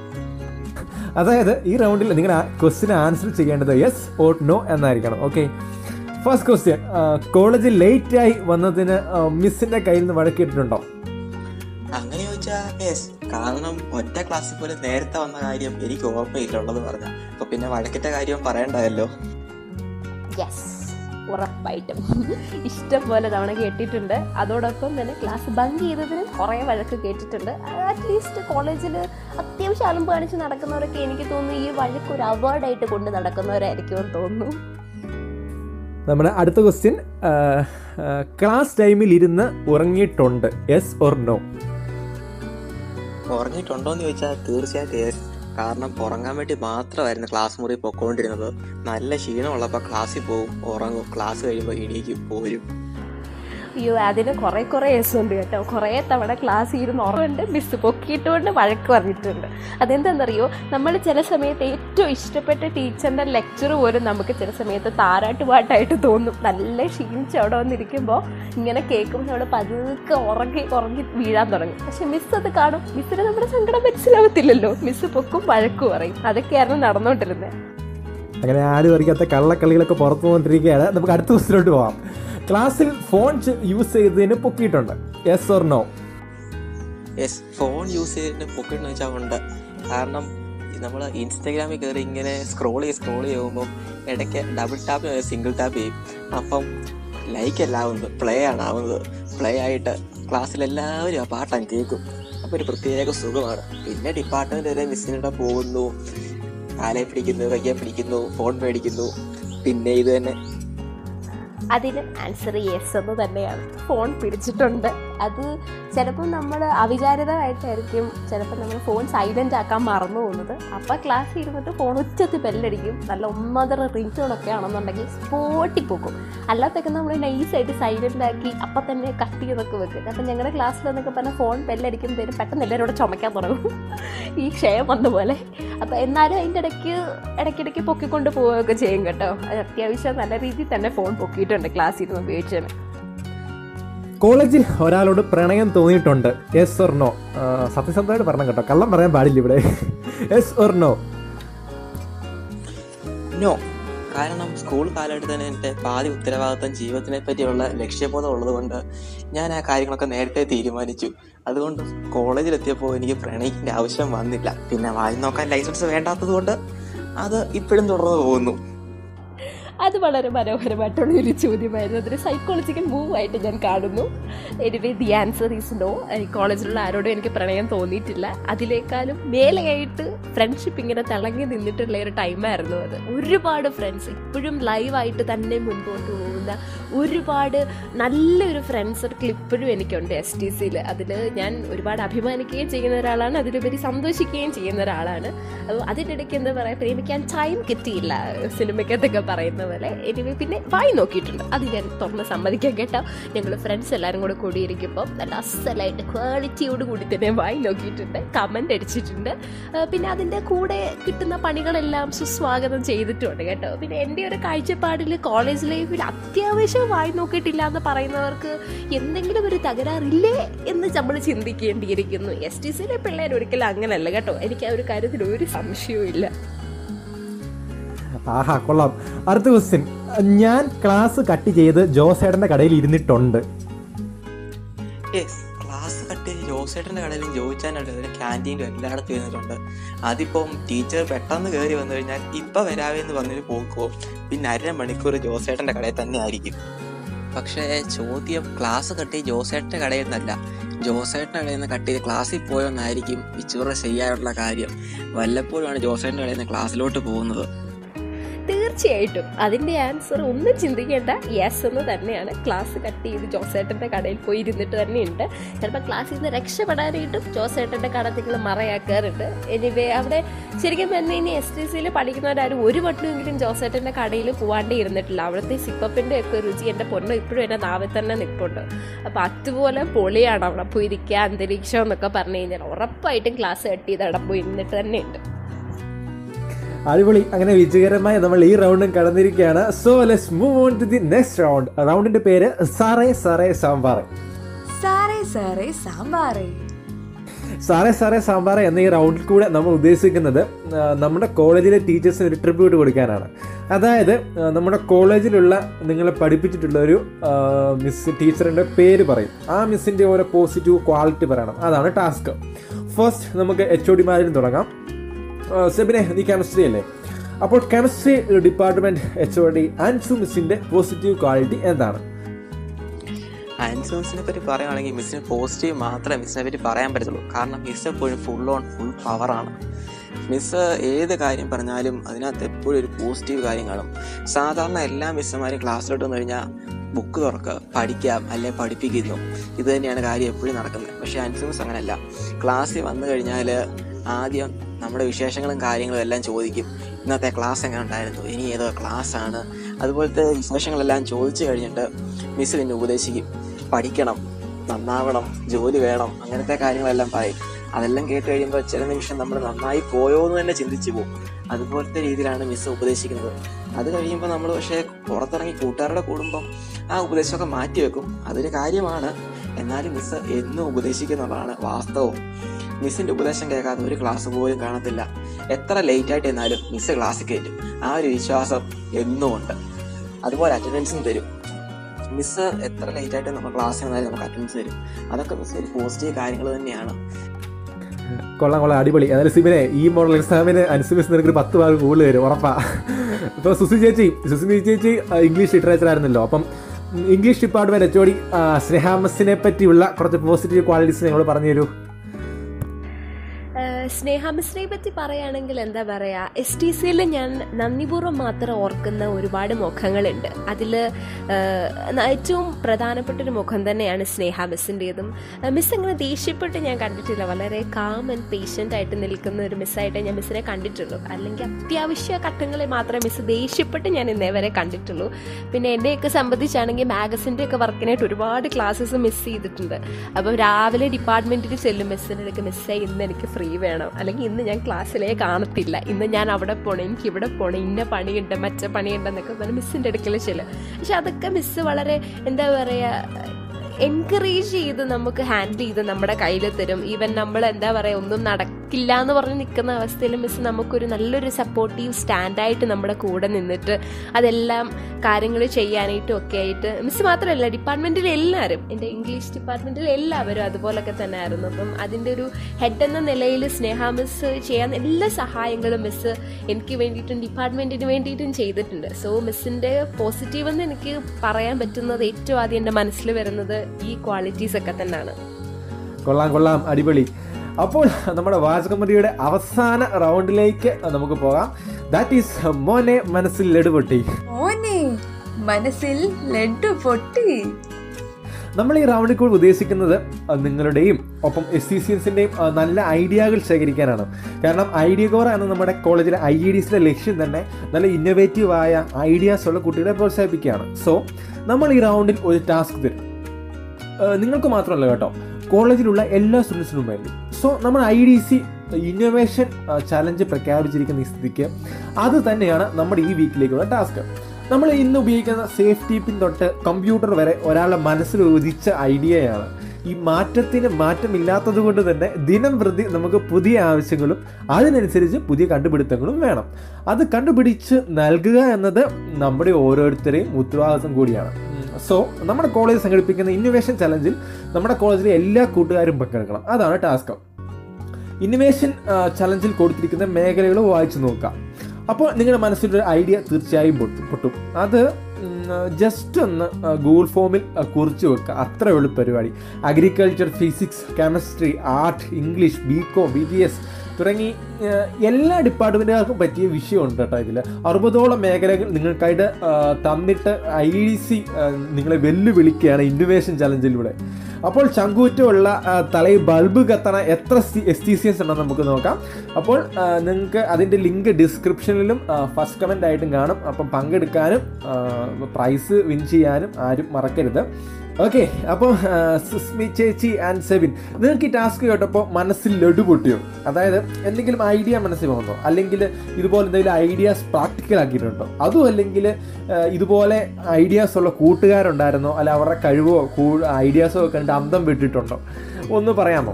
അതായത് ഈ റൗണ്ടിൽ നിങ്ങൾ ക്വസ്റ്റിന് ആൻസർ ചെയ്യേണ്ടത് യെസ് ഓർ നോ എന്നായിരിക്കണം ഓക്കെ ഫസ്റ്റ് ക്വസ്റ്റ്യൻ കോളേജിൽ ലേറ്റ് ആയി വന്നതിന് മിസ്സിന്റെ കയ്യിൽ നിന്ന് വഴക്കിട്ടിട്ടുണ്ടോ അങ്ങനെ ചോദിച്ചാ യെസ് കാരണം ഒറ്റ ക്ലാസ്സിൽ പോലും നേരത്തെ വന്ന കാര്യം എനിക്ക് ഓർമ്മയില്ല ഉള്ളത് പറഞ്ഞ അപ്പൊ പിന്നെ വഴക്കിട്ട കാര്യം പറയണ്ടായല്ലോ യെസ് ഉറപ്പായിട്ടും ഇഷ്ടം പോലെ തവണ കേട്ടിട്ടുണ്ട് അതോടൊപ്പം തന്നെ ക്ലാസ് ബങ്ക് ചെയ്തതിന് കുറേ വഴക്ക് കേട്ടിട്ടുണ്ട് അറ്റ്ലീസ്റ്റ് കോളേജിൽ അത്യാവശ്യം അലമ്പ് കാണിച്ച് നടക്കുന്നവരൊക്കെ എനിക്ക് തോന്നുന്നു ഈ വഴക്ക് ഒരു അവാർഡായിട്ട് കൊണ്ട് നടക്കുന്നവരായിരിക്കും എന്ന് തോന്നുന്നു നമ്മുടെ അടുത്ത ക്വസ്റ്റ്യൻ ക്ലാസ് ടൈമിൽ ഇരുന്ന് ഉറങ്ങിയിട്ടുണ്ട് യെസ് ഓർ നോ ഉറങ്ങിയിട്ടുണ്ടോന്ന് ചോദിച്ചാൽ തീർച്ചയായിട്ടും യെസ് കാരണം ഉറങ്ങാൻ വേണ്ടി മാത്രമായിരുന്നു ക്ലാസ് മുറി പൊക്കോണ്ടിരുന്നത് നല്ല ക്ഷീണമുള്ളപ്പോൾ ക്ലാസ്സിൽ പോവും ഉറങ്ങും ക്ലാസ് കഴിയുമ്പോൾ എണീക്കും പോരും അയ്യോ അതിന് കുറേ കുറേ എസ് ഉണ്ട് കേട്ടോ കുറേ തവണ ക്ലാസ് ഇരുന്ന് ഉറവുണ്ട് മിസ് പൊക്കിയിട്ടുകൊണ്ട് വഴക്ക് പറഞ്ഞിട്ടുണ്ട് അതെന്താണെന്നറിയോ നമ്മൾ ചില സമയത്ത് ഏറ്റവും ഇഷ്ടപ്പെട്ട ടീച്ചറിൻ്റെ ലെക്ചർ പോലും നമുക്ക് ചില സമയത്ത് താരാട്ട് പാട്ടായിട്ട് തോന്നും നല്ല ക്ഷീണിച്ച് അവിടെ വന്നിരിക്കുമ്പോൾ ഇങ്ങനെ കേൾക്കുമ്പോൾ നമ്മൾ പതുക്കെ ഉറങ്ങി ഉറങ്ങി വീഴാൻ തുടങ്ങും പക്ഷെ മിസ് അത് കാണും മിസ്സിന് നമ്മുടെ സങ്കടം മനസ്സിലാവത്തില്ലല്ലോ മിസ് പൊക്കും വഴക്ക് പറയും അതൊക്കെയായിരുന്നു നടന്നുകൊണ്ടിരുന്നത് അങ്ങനെ ആരും അറിയാത്ത കള്ളക്കളികളൊക്കെ പുറത്തു പോകൊണ്ടിരിക്കുകയാണ് നമുക്ക് അടുത്ത ക്വസ്റ്റിലോട്ട് പോവാം ക്ലാസ്സിൽ ഫോൺ യൂസ് ചെയ്തതിന് പൊക്കിയിട്ടുണ്ട് yes or no yes phone use ചെയ്തിട്ട് പൊക്കറ്റ് വെച്ചാൽ ഉണ്ട് കാരണം നമ്മൾ ഇൻസ്റ്റാഗ്രാമിൽ കയറി ഇങ്ങനെ സ്ക്രോൾ ചെയ്ത് സ്ക്രോൾ ചെയ്യുമ്പോൾ ഇടയ്ക്ക് ഡബിൾ ടാപ്പ് സിംഗിൾ ടാപ്പ് ചെയ്യും അപ്പം ലൈക്ക് അല്ല ആവുന്നത് പ്ലേ ആണ് ആവുന്നത് പ്ലേ ആയിട്ട് ക്ലാസ്സിൽ എല്ലാവരും ആ പാട്ടാൻ കേൾക്കും അപ്പോൾ ഒരു പ്രത്യേക സുഖമാണ് പിന്നെ ഡിപ്പാർട്ട്മെന്റ് വരെ മിസ്സിനിടെ പോകുന്നു കാലെ പിടിക്കുന്നു കയ്യെ പിടിക്കുന്നു ഫോൺ മേടിക്കുന്നു പിന്നെ ഇത് തന്നെ അതിന് ആൻസർ യെസ് എന്ന് തന്നെയാണ് ഫോൺ പിടിച്ചിട്ടുണ്ട് അത് ചിലപ്പോൾ നമ്മൾ അവിചാരിതമായിട്ടായിരിക്കും ചിലപ്പോൾ നമ്മൾ ഫോൺ സൈലൻ്റ് ആക്കാൻ മറന്നു പോകുന്നത് അപ്പോൾ ക്ലാസ്സിൽ ഇരുന്നിട്ട് ഫോൺ ഉച്ചത്തിൽ ബെല്ലടിക്കും നല്ല ഒന്നതര റിംഗ് ടോണൊക്കെ ആണെന്നുണ്ടെങ്കിൽ സ്പോട്ടി പോകും അല്ലാത്തൊക്കെ നമ്മൾ നൈസായിട്ട് സൈലൻ്റ് ആക്കി അപ്പം തന്നെ കട്ട് ചെയ്തൊക്കെ വെക്കും അപ്പം ഞങ്ങളുടെ ക്ലാസ്സിൽ എന്നൊക്കെ പറഞ്ഞാൽ ഫോൺ ബെല്ലടിക്കുമ്പോഴത്തേനും പെട്ടെന്ന് എല്ലാവരും കൂടെ ചുമക്കാൻ തുടങ്ങും ഈ ക്ഷയം വന്ന പോലെ അപ്പോൾ എന്നാലും അതിൻ്റെ ഇടയ്ക്ക് ഇടയ്ക്കിടയ്ക്ക് പൊക്കിക്കൊണ്ട് പോവുകയൊക്കെ ചെയ്യും കേട്ടോ അത് അത്യാവശ്യം നല്ല രീതിയിൽ തന്നെ ഫോൺ പൊക്കിയിട്ടുണ്ട് ക്ലാസ്സിൽ നിന്ന് ഉപയോഗിച്ചത് കോളേജിൽ ഒരാളോട് പ്രണയം തോന്നിയിട്ടുണ്ട് യെസ് ഓർ നോ സത്യസന്ധമായിട്ട് പറഞ്ഞു കേട്ടോ കള്ളം പറയാൻ പാടില്ല ഇവിടെ യെസ് ഓർ നോ നോ കാരണം സ്കൂൾ കാലഘട്ടത്തിൽ തന്നെ എൻ്റെ പാതി ഉത്തരവാദിത്തം ജീവിതത്തിനെ പറ്റിയുള്ള ലക്ഷ്യബോധം ഉള്ളതുകൊണ്ട് ഞാൻ ആ കാര്യങ്ങളൊക്കെ നേരത്തെ തീരുമാനിച്ചു അതുകൊണ്ട് കോളേജിലെത്തിയപ്പോൾ എനിക്ക് പ്രണയിക്കേണ്ട ആവശ്യം വന്നില്ല പിന്നെ വായി നോക്കാൻ ലൈസൻസ് വേണ്ടാത്തത് കൊണ്ട് അത് ഇപ്പോഴും തുടർന്ന് പോകുന്നു അത് വളരെ മനോഹരമായിട്ടുള്ള ഒരു ചോദ്യമായിരുന്നു അതൊരു സൈക്കോളജിക്കൽ മൂവ് ആയിട്ട് ഞാൻ കാണുന്നു anyway the answer is no കോളേജിലുള്ള ആരോടും എനിക്ക് പ്രണയം തോന്നിയിട്ടില്ല അതിലേക്കാളും മേലെയായിട്ട് ഫ്രണ്ട്ഷിപ്പ് ഇങ്ങനെ തിളങ്ങി നിന്നിട്ടുള്ള ഒരു ടൈമായിരുന്നു അത് ഒരുപാട് ഫ്രണ്ട്സ് ഇപ്പോഴും ലൈവായിട്ട് തന്നെ മുൻപോട്ട് പോകുന്ന ഒരുപാട് നല്ലൊരു ഫ്രണ്ട്സ് സർക്കിൾ ഇപ്പോഴും എനിക്കുണ്ട് എസ് ടി സിയിൽ അതിൽ ഞാൻ ഒരുപാട് അഭിമാനിക്കുകയും ചെയ്യുന്ന ഒരാളാണ് അതിലുപരി സന്തോഷിക്കുകയും ചെയ്യുന്ന ഒരാളാണ് അപ്പോൾ അതിനിടയ്ക്ക് എന്താ പറയുക പ്രേമിക്കാൻ ടൈം കിട്ടിയില്ല സിനിമയ്ക്കകത്തൊക്കെ പറയുന്ന പോലെ എനിവേ പിന്നെ വായി നോക്കിയിട്ടുണ്ട് അത് ഞാൻ തുറന്ന് സമ്മതിക്കാൻ കേട്ടോ ഞങ്ങൾ ഫ്രണ്ട്സ് എല്ലാവരും കൂടെ കൂടിയിരിക്കുമ്പോൾ നല്ല അസലായിട്ട് ക്വാളിറ്റിയോട് കൂടി തന്നെ വായി നോക്കിയിട്ടുണ്ട് കമൻ്റ് അടിച്ചിട്ടുണ്ട് ആ, പിന്നെ അതിൻ്റെ കൂടെ കിട്ടുന്ന പണികളെല്ലാം സുസ്വാഗതം ചെയ്തിട്ടുണ്ട് കേട്ടോ പിന്നെ എൻ്റെ ഒരു കാഴ്ചപ്പാടിൽ കോളേജ് ലൈഫിൽ അത്യാവശ്യം വായി നോക്കിയിട്ടില്ല എന്ന് പറയുന്നവർക്ക് എന്തെങ്കിലും ഒരു തകരാറില്ലേ എന്ന് നമ്മൾ ചിന്തിക്കേണ്ടിയിരിക്കുന്നു എസ് ടി സിയിലെ പിള്ളേർ ഒരിക്കലും അങ്ങനല്ല കേട്ടോ എനിക്ക് ആ ഒരു കാര്യത്തിൽ ഒരു സംശയവും ഇല്ല ആഹാ കൊള്ളാം അടുത്ത ക്വസ്റ്റ്യൻ ഞാൻ ക്ലാസ് കട്ട് ചെയ്ത് ജോസേട്ടൻ്റെ കടയിൽ ഇരുന്നിട്ടുണ്ട് യെസ് ക്ലാസ് കട്ട് ചെയ്ത് ജോസേട്ടൻ്റെ കടയിലും ജോയിച്ചാനായിട്ട് അതിന് ക്യാൻറ്റീനിലും എല്ലായിടത്തും ഇരുന്നിട്ടുണ്ട് അതിപ്പം ടീച്ചർ പെട്ടെന്ന് കയറി വന്നു കഴിഞ്ഞാൽ ഇപ്പം വരാവേ എന്ന് പറഞ്ഞൊരു പോക്കുമോ പിന്നെ അര മണിക്കൂർ ജോസേട്ടൻ്റെ കടയിൽ തന്നെ ആയിരിക്കും പക്ഷേ ചോദ്യം ക്ലാസ് കട്ട് ചെയ്ത് ജോസേട്ടൻ്റെ കടയിൽ നിന്നല്ല ജോസേട്ടൻ്റെ കടയിൽ നിന്ന് കട്ട് ചെയ്ത് ക്ലാസ്സിൽ പോയെന്നായിരിക്കും ഇച്ചിറ ചെയ്യാനുള്ള കാര്യം വല്ലപ്പോഴുമാണ് ജോസേട്ടൻ്റെ കടയിൽ നിന്ന് ക്ലാസ്സിലോട്ട് പോകുന്നത് തീർച്ചയായിട്ടും അതിൻ്റെ ആൻസർ ഒന്നും ചിന്തിക്കേണ്ട യെസ് എന്ന് തന്നെയാണ് ക്ലാസ് കട്ട് ചെയ്ത് ജോസേട്ടൻ്റെ കടയിൽ പോയി ഇരുന്നിട്ട് തന്നെയുണ്ട് ചിലപ്പോൾ ക്ലാസ്സിൽ നിന്ന് രക്ഷപ്പെടാനായിട്ടും ജോസേട്ടൻ്റെ കട നിങ്ങൾ മറയാക്കാറുണ്ട് എനിവേ അവിടെ ശരിക്കും പറഞ്ഞാൽ ഇനി എസ് ടി സിയിൽ പഠിക്കുന്നവരാരും ഒരു വട്ടമെങ്കിലും ജോസേട്ടൻ്റെ കടയിൽ പോവാണ്ടേ ഇരുന്നിട്ടില്ല അവിടുത്തെ സിപ്പപ്പിൻ്റെ ഒക്കെ രുചി എൻ്റെ പൊണ്ണു ഇപ്പോഴും എൻ്റെ നാവിൽ തന്നെ നിൽപ്പുണ്ട് അപ്പോൾ അതുപോലെ പൊളിയാണ് അവിടെ പോയി ഇരിക്കുക അന്തരീക്ഷം എന്നൊക്കെ പറഞ്ഞു കഴിഞ്ഞാൽ ഉറപ്പായിട്ടും ക്ലാസ് കട്ട് ചെയ്ത് അവിടെ പോയി ഇരുന്നിട്ട് തന്നെയുണ്ട് അടിപൊളി അങ്ങനെ വിജയകരമായി നമ്മൾ ഈ റൗണ്ടും കടന്നിരിക്കുകയാണ് so let's move on to the next round റൗണ്ടിന്റെ പേര് സാറേ സാറേ സാമ്പാറേ സാറേ സാറേ സാമ്പാറേ സാറേ സാറേ സാമ്പാറേ എന്ന ഈ റൗണ്ടിൽ കൂടെ നമ്മൾ ഉദ്ദേശിക്കുന്നത് ആ, നമ്മുടെ കോളേജിലെ ടീച്ചേഴ്സിന് ഒരു ട്രിബ്യൂട്ട് കൊടുക്കാനാണ് അതായത് ആ, നമ്മുടെ കോളേജിലുള്ള നിങ്ങളെ പഠിപ്പിച്ചിട്ടുള്ള ഒരു ആ, മിസ് ടീച്ചറിൻ്റെ പേര് പറയും ആ മിസ്സിൻ്റെ ഓരോ പോസിറ്റീവ് ക്വാളിറ്റി പറയണം അതാണ് ടാസ്ക് ഫസ്റ്റ് നമുക്ക് എച്ച് ഒ ഡിമാരിൽ തുടങ്ങാം ആ, സെബിനെ നീ കെമിസ്ട്രി അല്ലേ അപ്പോൾ chemistry department H O D Ansu മിസ്സിൻ്റെ പോസിറ്റീവ് ക്വാളിറ്റി എന്താണ് ആൻസേഴ്സിനെ പറ്റി പറയുകയാണെങ്കിൽ മിസ്സിന് പോസിറ്റീവ് മാത്രമേ മിസ്സിനെ പറ്റി പറയാൻ പറ്റത്തുള്ളൂ കാരണം മിസ് എപ്പോഴും ഫുൾ ഓൺ ഫുൾ പവറാണ് മിസ് ഏത് കാര്യം പറഞ്ഞാലും അതിനകത്ത് എപ്പോഴും ഒരു പോസിറ്റീവ് കാര്യം കാണും സാധാരണ എല്ലാ മിസ്സുമാരും ക്ലാസ്സിലോട്ട് വന്നു കഴിഞ്ഞാൽ ബുക്ക് തുറക്കുക പഠിക്കാം അല്ലെ പഠിപ്പിക്കുന്നു ഇത് തന്നെയാണ് കാര്യം എപ്പോഴും നടക്കുന്നത് പക്ഷേ ആൻസേഴ്സ് അങ്ങനെയല്ല ക്ലാസ്സിൽ വന്നു കഴിഞ്ഞാൽ ആദ്യം നമ്മുടെ വിശേഷങ്ങളും കാര്യങ്ങളും എല്ലാം ചോദിക്കും ഇന്നത്തെ ക്ലാസ് എങ്ങനെ ഉണ്ടായിരുന്നു ഇനി ഏതോ ക്ലാസ് ആണ് അതുപോലത്തെ വിശേഷങ്ങളെല്ലാം ചോദിച്ചു കഴിഞ്ഞിട്ട് മിസ് പിന്നെ ഉപദേശിക്കും പഠിക്കണം നന്നാവണം ജോലി വേണം അങ്ങനത്തെ കാര്യങ്ങളെല്ലാം പറയും അതെല്ലാം കേട്ട് കഴിയുമ്പോൾ ചില നിമിഷം നമ്മൾ നന്നായി പോയോ എന്ന് തന്നെ ചിന്തിച്ചു പോകും അതുപോലത്തെ രീതിയിലാണ് മിസ് ഉപദേശിക്കുന്നത് അത് കഴിയുമ്പോൾ നമ്മൾ പക്ഷേ പുറത്തിറങ്ങി കൂട്ടുകാരുടെ കൂടുമ്പം ആ ഉപദേശമൊക്കെ മാറ്റി വെക്കും അതൊരു കാര്യമാണ് എന്നാലും മിസ് എന്നും ഉപദേശിക്കുന്നുള്ളതാണ് വാസ്തവം മിസ്സിന്റെ ഉപദേശം കേൾക്കാതെ ഒരു ക്ലാസ് പോലും കാണത്തില്ല എത്ര ലേറ്റ് ആയിട്ട് എന്നാലും മിസ് ക്ലാസ്സിൽ കയറ്റും ആ ഒരു വിശ്വാസം എന്നും ഉണ്ട് അതുപോലെ അറ്റൻഡൻസും തരും മിസ് എത്ര ലേറ്റ് ആയിട്ട് നമ്മൾ ക്ലാസ്സിൽ വന്നാലും നമുക്ക് അറ്റൻഡൻസ് തരും അതൊക്കെ മിസ് ഒരു പോസിറ്റീവ് കാര്യങ്ങൾ തന്നെയാണ് കൊള്ളാം കൊള്ളാം അടിപൊളി അതായത് സിബിനെ ഈ മോഡൽ എക്സാമിന് അനുസരിച്ച് നിനക്ക് ഒരു പത്ത് മാർക്ക് കൂടുതൽ വരും ഉറപ്പാ ഇപ്പോൾ സുസി ചേച്ചി സുസി ചേച്ചി ആ, ഇംഗ്ലീഷ് ലിറ്ററേച്ചർ ആയിരുന്നല്ലോ അപ്പം ഉം, ഇംഗ്ലീഷ് ഡിപ്പാർട്ട്മെന്റ് എച്ച് ഓടി സ്നേഹാമസിനെ പറ്റിയുള്ള കുറച്ച് പോസിറ്റീവ് ക്വാളിറ്റീസ് ഞങ്ങൾ പറഞ്ഞു തരൂ സ്നേഹ മിസ്സിനെ പറ്റി പറയുകയാണെങ്കിൽ എന്താ പറയുക എസ് ടി സിയിൽ ഞാൻ നന്ദിപൂർവ്വം മാത്രം ഓർക്കുന്ന ഒരുപാട് മുഖങ്ങളുണ്ട് അതിൽ ഏറ്റവും പ്രധാനപ്പെട്ട ഒരു മുഖം തന്നെയാണ് സ്നേഹ മിസ്സിൻ്റെതും മിസ് അങ്ങനെ ദേഷ്യപ്പെട്ട് ഞാൻ കണ്ടിട്ടില്ല വളരെ കാം ആൻഡ് പേഷ്യൻ്റ് ആയിട്ട് നിൽക്കുന്ന ഒരു മിസ്സായിട്ട് ഞാൻ മിസ്സിനെ കണ്ടിട്ടുള്ളൂ അല്ലെങ്കിൽ അത്യാവശ്യ ഘട്ടങ്ങളിൽ മാത്രമേ മിസ് ദേഷ്യപ്പെട്ട് ഞാൻ ഇന്നേ വരെ കണ്ടിട്ടുള്ളൂ പിന്നെ എന്നെയൊക്കെ സംബന്ധിച്ചാണെങ്കിൽ മാഗസിൻ്റെ ഒക്കെ വർക്കിനായിട്ട് ഒരുപാട് ക്ലാസ്സസ് മിസ് ചെയ്തിട്ടുണ്ട് അപ്പം രാവിലെ ഡിപ്പാർട്ട്മെൻറ്റിൽ ചെല്ലും മിസ്സിൻ്റെ അടുക്ക് മിസ്സേ ഇന്ന് എനിക്ക് ഫ്രീ വേണം അല്ലെങ്കിൽ ഇന്ന് ഞാൻ ക്ലാസ്സിലേ കാണത്തില്ല ഇന്ന് ഞാൻ അവിടെ പോകണം എനിക്ക് ഇവിടെ പോകണം ഇന്ന പണിയുണ്ട് മറ്റേ പണിയുണ്ട് എന്നൊക്കെ പറഞ്ഞ് മിസ്സിൻ്റെ അടുക്കൽ ചെല്ലും പക്ഷെ അതൊക്കെ മിസ്സ് വളരെ എന്താ പറയുക എൻകറേജ് ചെയ്ത് നമുക്ക് ഹാൻഡിൽ ചെയ്ത് നമ്മുടെ കയ്യിൽ തരും ഈവൻ നമ്മൾ എന്താ പറയുക ഒന്നും നടക്കില്ല എന്ന് പറഞ്ഞ് നിൽക്കുന്ന അവസ്ഥയിൽ മിസ് നമുക്കൊരു നല്ലൊരു സപ്പോർട്ടീവ് സ്റ്റാൻഡായിട്ട് നമ്മുടെ കൂടെ നിന്നിട്ട് അതെല്ലാം കാര്യങ്ങൾ ചെയ്യാനായിട്ടും ഒക്കെ ആയിട്ട് മിസ് മാത്രമല്ല ഡിപ്പാർട്ട്മെൻറ്റിൽ എല്ലാവരും എൻ്റെ ഇംഗ്ലീഷ് ഡിപ്പാർട്ട്മെൻറ്റിൽ എല്ലാവരും അതുപോലൊക്കെ തന്നെ ആയിരുന്നു അപ്പം അതിൻ്റെ ഒരു ഹെഡ് എന്ന നിലയിൽ സ്നേഹ മിസ് ചെയ്യാൻ എല്ലാ സഹായങ്ങളും മിസ് എനിക്ക് വേണ്ടിയിട്ടും ഡിപ്പാർട്ട്മെൻറ്റിന് വേണ്ടിയിട്ടും ചെയ്തിട്ടുണ്ട് സോ മിസ്സിൻ്റെ പോസിറ്റീവ് എന്ന് എനിക്ക് പറയാൻ പറ്റുന്നത് ഏറ്റവും ആദ്യം എൻ്റെ മനസ്സിൽ വരുന്നത് ഈ ക്വാളിറ്റീസ് ഒക്കെ തന്നെയാണ് കൊള്ളാം കൊള്ളാം അടിപൊളി അപ്പോൾ നമ്മുടെ വാചകമതിയുടെ അവസാന റൗണ്ടിലേക്ക് നമുക്ക് പോകാം ദാറ്റ് ഈസ് മോനെ മനസ്സിൽ ലഡുപൊട്ടി മോനെ മനസ്സിൽ ലഡു പൊട്ടി നമ്മൾ ഈ റൗണ്ടിൽ കൂടി ഉദ്ദേശിക്കുന്നത് അഹ് നിങ്ങളുടെയും ഒപ്പം എസ് സി സി എസിൻ്റെയും നല്ല ഐഡിയകൾ ശേഖരിക്കാനാണ് കാരണം ഐഡിയ കോറ എന്ന നമ്മുടെ കോളേജിലെ ഐ ഇ ഡിസിൻ്റെ ലക്ഷ്യം തന്നെ നല്ല ഇന്നോവേറ്റീവ് ആയ ഐഡിയാസ് ഉള്ള കുട്ടികളെ പ്രോത്സാഹിപ്പിക്കുകയാണ് സോ നമ്മൾ ഈ റൗണ്ടിൽ ഒരു ടാസ്ക് തരും ഏഹ് നിങ്ങൾക്ക് മാത്രമല്ല കേട്ടോ കോളേജിലുള്ള എല്ലാ സ്റ്റുഡൻസിനും വേണ്ടി സോ നമ്മൾ I D C innovation challenge പ്രഖ്യാപിച്ചിരിക്കുന്ന ഈ സ്ഥിതിക്ക് അത് തന്നെയാണ് നമ്മുടെ ഈ വീക്കിലേക്കുള്ള ടാസ്ക് നമ്മൾ ഇന്ന് ഉപയോഗിക്കുന്ന സേഫ്റ്റി പിൻ തൊട്ട് കമ്പ്യൂട്ടർ വരെ ഒരാളുടെ മനസ്സിൽ ഉദിച്ച ഐഡിയയാണ് ഈ മാറ്റത്തിന് മാറ്റമില്ലാത്തത് കൊണ്ട് തന്നെ ദിനം പ്രതി നമുക്ക് പുതിയ ആവശ്യങ്ങളും അതിനനുസരിച്ച് പുതിയ കണ്ടുപിടുത്തങ്ങളും വേണം അത് കണ്ടുപിടിച്ച് നൽകുക എന്നത് നമ്മുടെ ഓരോരുത്തരെയും ഉത്തരവാദിത്വം കൂടിയാണ് സോ നമ്മുടെ കോളേജ് സംഘടിപ്പിക്കുന്ന ഇന്നോവേഷൻ ചലഞ്ചിൽ നമ്മുടെ കോളേജിലെ എല്ലാ കൂട്ടുകാരും പങ്കെടുക്കണം അതാണ് ടാസ്ക് ഇന്നോവേഷൻ ചലഞ്ചിൽ കൊടുത്തിരിക്കുന്ന മേഖലകൾ വായിച്ചു നോക്കാം അപ്പോൾ നിങ്ങളുടെ മനസ്സിലൊരു ഐഡിയ തീർച്ചയായും പൊട്ടും പൊട്ടും അത് ജസ്റ്റ് ഒന്ന് ഗൂഗിൾ ഫോമിൽ ആ, കുറിച്ച് വെക്കുക അത്രേ ഉള്ളൂ പരിപാടി agriculture physics chemistry art English B com B B S തുടങ്ങി ആ, എല്ലാ ഡിപ്പാർട്ട്മെൻറ്റുകാർക്കും പറ്റിയ വിഷയമുണ്ട് കേട്ടോ ഇതിൽ അറുപതോളം മേഖലകൾ നിങ്ങൾക്കായിട്ട് ആ, തന്നിട്ട് ഐ ഡി സി നിങ്ങളെ വെല്ലുവിളിക്കുകയാണ് ഇന്നോവേഷൻ ചലഞ്ചിലൂടെ അപ്പോൾ ചങ്കൂറ്റമുള്ള ആ, തലയിൽ ബൾബ് കത്തണ എത്ര എസ് ടി സി എസ് ഉണ്ടെന്ന് നമുക്ക് നോക്കാം അപ്പോൾ ആ, നിങ്ങൾക്ക് അതിൻ്റെ ലിങ്ക് ഡിസ്ക്രിപ്ഷനിലും ഫസ്റ്റ് കമൻ്റ് ആയിട്ടും കാണും അപ്പം പങ്കെടുക്കാനും പ്രൈസ് വിൻ ചെയ്യാനും ആരും മറക്കരുത് ഓക്കെ അപ്പോൾ സുസ്മി ചേച്ചി ആൻഡ് സെബിൻ നിങ്ങൾക്ക് ഈ ടാസ്ക് കേട്ടപ്പോൾ മനസ്സിൽ ലഡു പൊട്ടിയോ അതായത് എന്തെങ്കിലും ഐഡിയ മനസ്സിൽ വന്നോ അല്ലെങ്കിൽ ഇതുപോലെ എന്തെങ്കിലും ഐഡിയാസ് പ്രാക്ടിക്കൽ ആക്കിയിട്ടുണ്ടോ അതും അല്ലെങ്കിൽ ഇതുപോലെ ഐഡിയാസ് ഉള്ള കൂട്ടുകാരുണ്ടായിരുന്നോ അല്ല അവരുടെ കഴിവോ ഐഡിയാസോ ഒക്കെ കണ്ട് അന്തം വിട്ടിട്ടുണ്ടോ ഒന്ന് പറയാമോ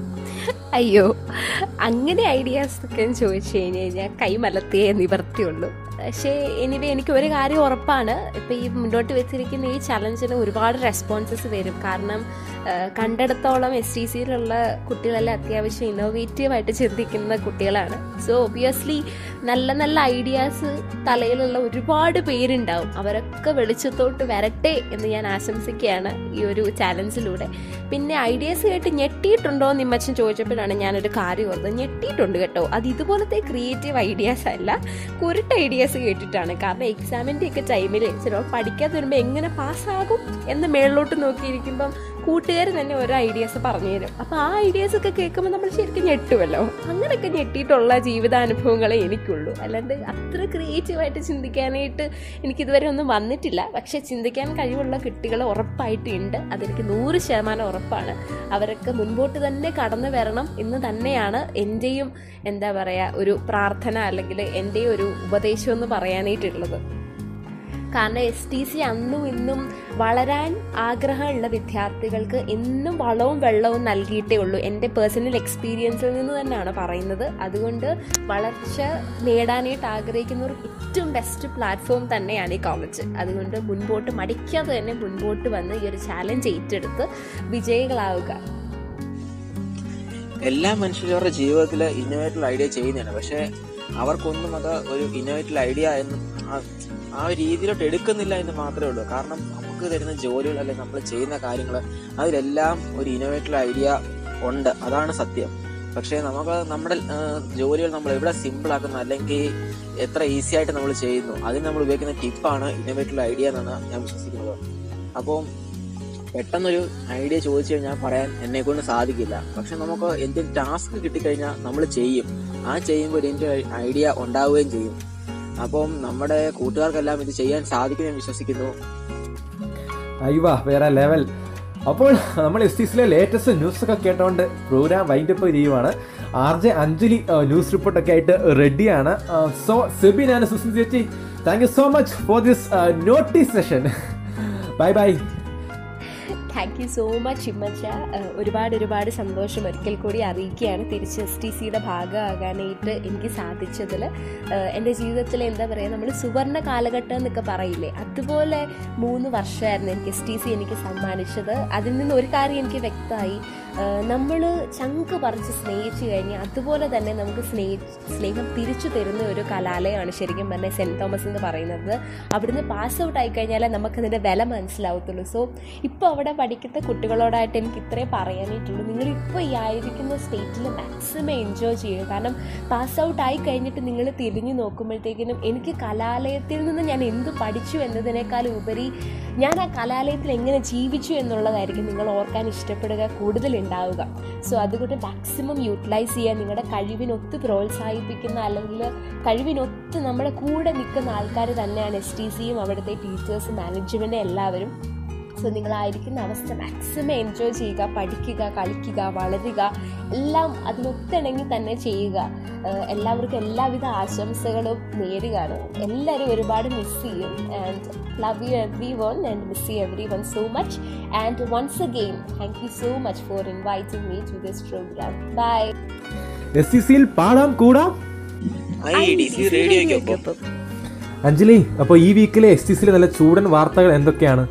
അയ്യോ അങ്ങനെ ഐഡിയാസ് ഒക്കെ ചോദിച്ചു കഴിഞ്ഞ് കഴിഞ്ഞാൽ കൈ മലത്തിയേ നിവർത്തിയുള്ളൂ പക്ഷേ എനിവേ എനിക്ക് ഒരു കാര്യം ഉറപ്പാണ് ഇപ്പം ഈ മുന്നോട്ട് വെച്ചിരിക്കുന്ന ഈ ചലഞ്ചിന് ഒരുപാട് റെസ്പോൺസസ് വരും കാരണം ആ, കണ്ടിടത്തോളം എസ് ടി സിയിലുള്ള കുട്ടികളെല്ലാം അത്യാവശ്യം ഇന്നോവേറ്റീവായിട്ട് ചിന്തിക്കുന്ന കുട്ടികളാണ് സോ ഒബിയസ്ലി നല്ല നല്ല ഐഡിയാസ് തലയിലുള്ള ഒരുപാട് പേരുണ്ടാവും അവരൊക്കെ വെളിച്ചത്തോട്ട് വരട്ടെ എന്ന് ഞാൻ ആശംസിക്കുകയാണ് ഈ ഒരു ചാലഞ്ചിലൂടെ പിന്നെ ഐഡിയാസ് കേട്ട് ഞെട്ടിയിട്ടുണ്ടോ എന്ന് ഇമ്മച്ചൻ ചോദിച്ചപ്പോഴാണ് ഞാനൊരു കാര്യം ഓർത്തത് ഞെട്ടിയിട്ടുണ്ട് കേട്ടോ അത് ഇതുപോലത്തെ ക്രിയേറ്റീവ് ഐഡിയാസ് അല്ല കുരുട്ട് ഐഡിയാസ് കേട്ടിട്ടാണ് കാരണം എക്സാമിൻ്റെ ഒക്കെ ടൈമിൽ ചിലപ്പോൾ പഠിക്കാതെ വരുമ്പോൾ എങ്ങനെ പാസ്സാകും എന്ന് മേളിലോട്ട് നോക്കിയിരിക്കുമ്പം കൂട്ടുകാർ തന്നെ ഓരോ ഐഡിയാസ് പറഞ്ഞു തരും അപ്പോൾ ആ ഐഡിയാസ് ഒക്കെ കേൾക്കുമ്പോൾ നമ്മൾ ശരിക്കും ഞെട്ടുമല്ലോ അങ്ങനെയൊക്കെ ഞെട്ടിയിട്ടുള്ള ജീവിതാനുഭവങ്ങളെ എനിക്കുള്ളൂ അല്ലാണ്ട് അത്ര ക്രിയേറ്റീവായിട്ട് ചിന്തിക്കാനായിട്ട് എനിക്കിതുവരെ ഒന്നും വന്നിട്ടില്ല പക്ഷെ ചിന്തിക്കാൻ കഴിവുള്ള കുട്ടികൾ ഉറപ്പായിട്ടുണ്ട് അതെനിക്ക് നൂറ് ശതമാനം ഉറപ്പാണ് അവരൊക്കെ മുൻപോട്ട് തന്നെ കടന്നു വരണം എന്ന് തന്നെയാണ് എൻ്റെയും എന്താ പറയുക ഒരു പ്രാർത്ഥന അല്ലെങ്കിൽ എൻ്റെ ഒരു ഉപദേശം എന്ന് പറയാനായിട്ടുള്ളത് കാരണം എസ് ടി സി അന്നും ഇന്നും വളരാൻ ആഗ്രഹമുള്ള വിദ്യാർത്ഥികൾക്ക് എന്നും വളവും വെള്ളവും നൽകിയിട്ടേ ഉള്ളൂ എൻ്റെ പേഴ്സണൽ എക്സ്പീരിയൻസിൽ നിന്ന് തന്നെയാണ് പറയുന്നത് അതുകൊണ്ട് വളർച്ച നേടാനായിട്ട് ആഗ്രഹിക്കുന്നവർ ഏറ്റവും ബെസ്റ്റ് പ്ലാറ്റ്ഫോം തന്നെയാണ് ഈ കോളേജ് അതുകൊണ്ട് മുൻപോട്ട് മടിക്കാതെ തന്നെ മുൻപോട്ട് വന്ന് ഈ ഒരു ചാലഞ്ച് ഏറ്റെടുത്ത് വിജയികളാവുക എല്ലാ മനുഷ്യരും അവരുടെ ജീവിതത്തിൽ ഇന്നോവേറ്റീവ് ഐഡിയ ചെയ്യുന്നതാണ് പക്ഷെ അവർക്കൊന്നും അത് ഒരു ഇന്നോവേറ്റീവ് ഐഡിയ എന്ന് ആ- ആ ഒരു രീതിയിലോട്ട് എടുക്കുന്നില്ല എന്ന് മാത്രമേ ഉള്ളൂ കാരണം നമുക്ക് തരുന്ന ജോലികൾ അല്ലെങ്കിൽ നമ്മൾ ചെയ്യുന്ന കാര്യങ്ങൾ അതിലെല്ലാം ഒരു ഇന്നോവേറ്റീവ് ഐഡിയ ഉണ്ട് അതാണ് സത്യം പക്ഷേ നമുക്ക് നമ്മുടെ ആ, ജോലികൾ നമ്മൾ എവിടെ സിമ്പിൾ ആക്കുന്നു അല്ലെങ്കിൽ എത്ര ഈസി ആയിട്ട് നമ്മൾ ചെയ്യുന്നു അതിന് നമ്മൾ ഉപയോഗിക്കുന്ന ടിപ്പാണ് ഇന്നോവേറ്റീവ് ഐഡിയ എന്നാണ് ഞാൻ വിശ്വസിക്കുന്നത് അപ്പോൾ പെട്ടെന്നൊരു ഐഡിയ ചോദിച്ചു കഴിഞ്ഞാൽ പറയാൻ എന്നെ കൊണ്ട് സാധിക്കില്ല പക്ഷെ നമുക്ക് എന്തെങ്കിലും ടാസ്ക് കിട്ടിക്കഴിഞ്ഞാൽ നമ്മൾ ചെയ്യും ആ ചെയ്യുമ്പോൾ ഇതിന്റെ ഐഡിയ ഉണ്ടാവുകയും ചെയ്യും അപ്പം നമ്മുടെ കൂട്ടുകാർക്കെല്ലാം ഇത് ചെയ്യാൻ സാധിക്കും ഞാൻ വിശ്വസിക്കുന്നു അയ്യവാ വേറെ ലെവൽ അപ്പോൾ നമ്മൾ എസ് ടി സിയിലെ ലേറ്റസ്റ്റ് ന്യൂസ് ഒക്കെ കേട്ടോണ്ട് പ്രോഗ്രാം വൈൻഡപ്പ് ചെയ്യുവാണ് ആർ ജെ അഞ്ജലി ന്യൂസ് റിപ്പോർട്ടൊക്കെ ആയിട്ട് റെഡിയാണ് സോ സെബിൻ ആൻഡ് സുസിൻ ചേച്ചി thank you so much for this notice session bye bye thank you so much ഇമ്മച്ച ഏഹ് ഒരുപാട് ഒരുപാട് സന്തോഷം ഒരിക്കൽ കൂടി അറിയിക്കുകയാണ് തിരിച്ച് എസ് ടി സിയുടെ ഭാഗമാകാനായിട്ട് എനിക്ക് സാധിച്ചതിൽ ഏഹ് എൻ്റെ ജീവിതത്തിൽ എന്താ പറയുക നമ്മൾ സുവർണ കാലഘട്ടം എന്നൊക്കെ പറയില്ലേ അതുപോലെ മൂന്ന് വർഷമായിരുന്നു എനിക്ക് എസ് ടി സി എനിക്ക് സമ്മാനിച്ചത് അതിൽ നിന്ന് ഒരു കാര്യം എനിക്ക് വ്യക്തമായി നമ്മൾ ചങ്ക് പറിച്ച് സ്നേഹിച്ചു കഴിഞ്ഞാൽ അതുപോലെ തന്നെ നമുക്ക് സ്നേഹി സ്നേഹം തിരിച്ചു തരുന്ന ഒരു കലാലയമാണ് ശരിക്കും പറഞ്ഞാൽ സെൻറ്റ് തോമസ് എന്ന് പറയുന്നത് അവിടുന്ന് പാസ് ഔട്ട് ആയി കഴിഞ്ഞാലേ നമുക്കതിൻ്റെ വില മനസ്സിലാവത്തുള്ളൂ സോ ഇപ്പോൾ അവിടെ പഠിക്കുന്ന കുട്ടികളോടായിട്ട് എനിക്ക് ഇത്രേ പറയാനായിട്ടുള്ളൂ നിങ്ങളിപ്പോൾ ഈ ആയിരിക്കുന്ന സ്റ്റേറ്റിൽ മാക്സിമം എൻജോയ് ചെയ്യുക കാരണം പാസ് ഔട്ട് ആയി കഴിഞ്ഞിട്ട് നിങ്ങൾ തിരിഞ്ഞു നോക്കുമ്പോഴത്തേക്കിനും എനിക്ക് കലാലയത്തിൽ നിന്ന് ഞാൻ എന്ത് പഠിച്ചു എന്നതിനേക്കാളും ഉപരി ഞാൻ ആ കലാലയത്തിൽ എങ്ങനെ ജീവിച്ചു എന്നുള്ളതായിരിക്കും നിങ്ങൾ ഓർക്കാൻ ഇഷ്ടപ്പെടുക കൂടുതൽ ഉണ്ടാവുക സോ അതുകൊണ്ട് മാക്സിമം യൂട്ടിലൈസ് ചെയ്യുക നിങ്ങളുടെ കഴിവിനൊത്ത് പ്രോത്സാഹിപ്പിക്കുന്ന അല്ലെങ്കിൽ കഴിവിനൊത്ത് നമ്മുടെ കൂടെ നിൽക്കുന്ന ആൾക്കാർ തന്നെയാണ് എസ് ടി സിയും അവിടുത്തെ ടീച്ചേഴ്സും മാനേജ്മെൻറ്റും എല്ലാവരും സോ നിങ്ങളായിരിക്കുന്ന അവസ്ഥ മാക്സിമം എൻജോയ് ചെയ്യുക പഠിക്കുക കളിക്കുക വളരുക എല്ലാം അതിനൊത്തിണങ്ങി തന്നെ ചെയ്യുക ഏഹ് എല്ലാവർക്കും എല്ലാവിധ ആശംസകളും നേരുകയാണ് എല്ലാവരും ഒരുപാട് മിസ് ചെയ്യും and love you everyone and miss you everyone so much and once again thank you so much for inviting me to this programme bye S T സിയിൽ പാടാം കൂടാം ഐ ഡി സി റേഡിയോയ്ക്കൊപ്പം അഞ്ജലി അപ്പോൾ ഈ വീക്കിലെ S T സിയിലെ നല്ല ചൂടൻ വാർത്തകൾ എന്തൊക്കെയാണ്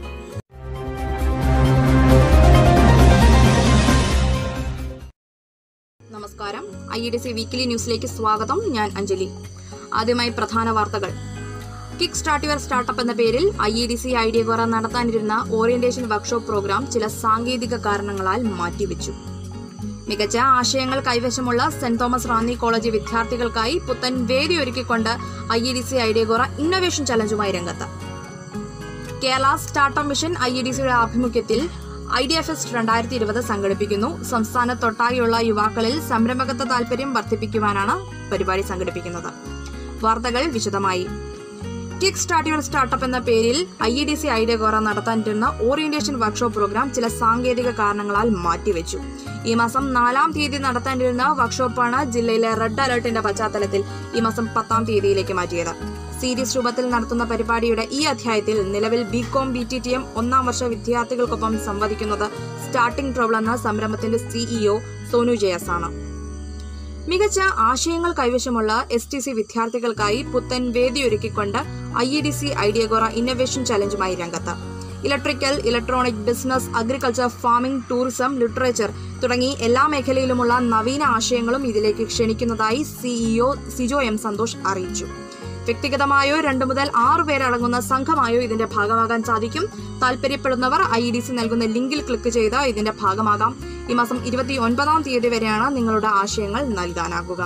നമസ്കാരം ഐ ഡി സി വീക്കിലി ന്യൂസിലേക്ക് സ്വാഗതം ഞാൻ അഞ്ജലി ആദ്യമായി പ്രധാന വാർത്തകൾ കിക്ക് സ്റ്റാർട്ട് യുവർ സ്റ്റാർട്ടപ്പ് എന്ന പേരിൽ I E D C Ideagora നടത്താനിരുന്ന ഓറിയന്റേഷൻ വർക്ക്ഷോപ്പ് പ്രോഗ്രാം ചില സാങ്കേതിക കാരണങ്ങളാൽ മാറ്റിവെച്ചു മികച്ച ആശയങ്ങൾ കൈവശമുള്ള സെന്റ് തോമസ് റാന്നി കോളേജ് വിദ്യാർത്ഥികൾക്കായി പുത്തൻ വേദി ഒരുക്കിക്കൊണ്ട് I E D C Ideagora innovation ചലഞ്ചുമായി രംഗത്ത് Kerala startup mission I E D സിയുടെ ആഭിമുഖ്യത്തിൽ ഐഡിയ ഫെസ്റ്റ് രണ്ടായിരത്തി ഇരുപത് സംഘടിപ്പിക്കുന്നു സംസ്ഥാനത്തൊട്ടാകെയുള്ള യുവാക്കളിൽ സംരംഭകത്വ താൽപര്യം വർദ്ധിപ്പിക്കുവാനാണ് പരിപാടി സംഘടിപ്പിക്കുന്നത് വാർത്തകൾ വിശദമായി കിക്ക് സ്റ്റാർട്ട് യുവർ സ്റ്റാർട്ടപ്പ് എന്ന പേരിൽ I E D C Ideagora നടത്താനിരുന്ന ഓറിയന്റേഷൻ വർക്ക്ഷോപ്പ് പ്രോഗ്രാം ചില സാങ്കേതിക കാരണങ്ങളാൽ മാറ്റിവെച്ചു ഈ മാസം നാലാം തീയതി നടത്താനിരുന്ന വർക്ക്ഷോപ്പാണ് ജില്ലയിലെ റെഡ് അലർട്ടിന്റെ പശ്ചാത്തലത്തിൽ ഈ മാസം പത്താം തീയതിയിലേക്ക് മാറ്റിയത് സീരീസ് രൂപത്തിൽ നടത്തുന്ന പരിപാടിയുടെ ഈ അധ്യായത്തിൽ നിലവിൽ B com B T T M ഒന്നാം വർഷ വിദ്യാർത്ഥികൾക്കൊപ്പം സംവദിക്കുന്നത് സ്റ്റാർട്ടിംഗ് ട്രബിൾ എന്ന സംരംഭത്തിന്റെ സിഇഒ സോനു ജയസ് ആണ് മികച്ച ആശയങ്ങൾ കൈവശമുള്ള എസ് ടി സി വിദ്യാർത്ഥികൾക്കായി പുത്തൻ വേദിയൊരുക്കിക്കൊണ്ട് I E D C Ideagora innovation ചലഞ്ചുമായി രംഗത്ത് electrical electronic business agriculture farming tourism literature തുടങ്ങി എല്ലാ മേഖലയിലുമുള്ള നവീന ആശയങ്ങളും ഇതിലേക്ക് ക്ഷണിക്കുന്നതായി സിഇഒ സിജോ എം സന്തോഷ് അറിയിച്ചു വ്യക്തിഗതമായോ രണ്ടു മുതൽ ആറു പേരടങ്ങുന്ന സംഘമായോ ഇതിന്റെ ഭാഗമാകാൻ സാധിക്കും താല്പര്യപ്പെടുന്നവർ ഐ ഡി സി നൽകുന്ന ലിങ്കിൽ ക്ലിക്ക് ചെയ്ത് ഇതിന്റെ ഭാഗമാകാം ഈ മാസം ഇരുപത്തി ഒൻപതാം തീയതി വരെയാണ് നിങ്ങളുടെ ആശയങ്ങൾ നൽകാനാകുക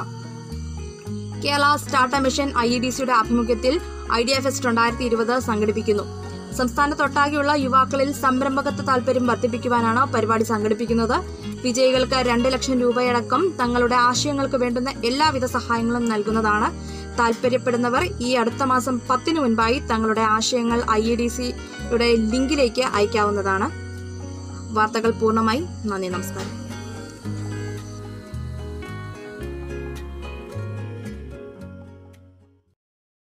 Kerala startup mission I E D സിയുടെ ആഭിമുഖ്യത്തിൽ ഐഡിയ ഫെസ്റ്റ് രണ്ടായിരത്തി ഇരുപത് സംഘടിപ്പിക്കുന്നു സംസ്ഥാനത്തൊട്ടാകെയുള്ള യുവാക്കളിൽ സംരംഭകത്വ താൽപര്യം വർദ്ധിപ്പിക്കുവാനാണ് പരിപാടി സംഘടിപ്പിക്കുന്നത് വിജയികൾക്ക് രണ്ട് ലക്ഷം രൂപയടക്കം തങ്ങളുടെ ആശയങ്ങൾക്ക് വേണ്ടുന്ന എല്ലാവിധ സഹായങ്ങളും നൽകുന്നതാണ് താല്പര്യപ്പെടുന്നവർ ഈ അടുത്ത മാസം പത്തിനു മുൻപായി തങ്ങളുടെ ആശയങ്ങൾ ഐ ഇ ഡി സിയുടെ ലിങ്കിലേക്ക് അയക്കാവുന്നതാണ് വാർത്തകൾ പൂർണ്ണമായി നന്ദി നമസ്കാരം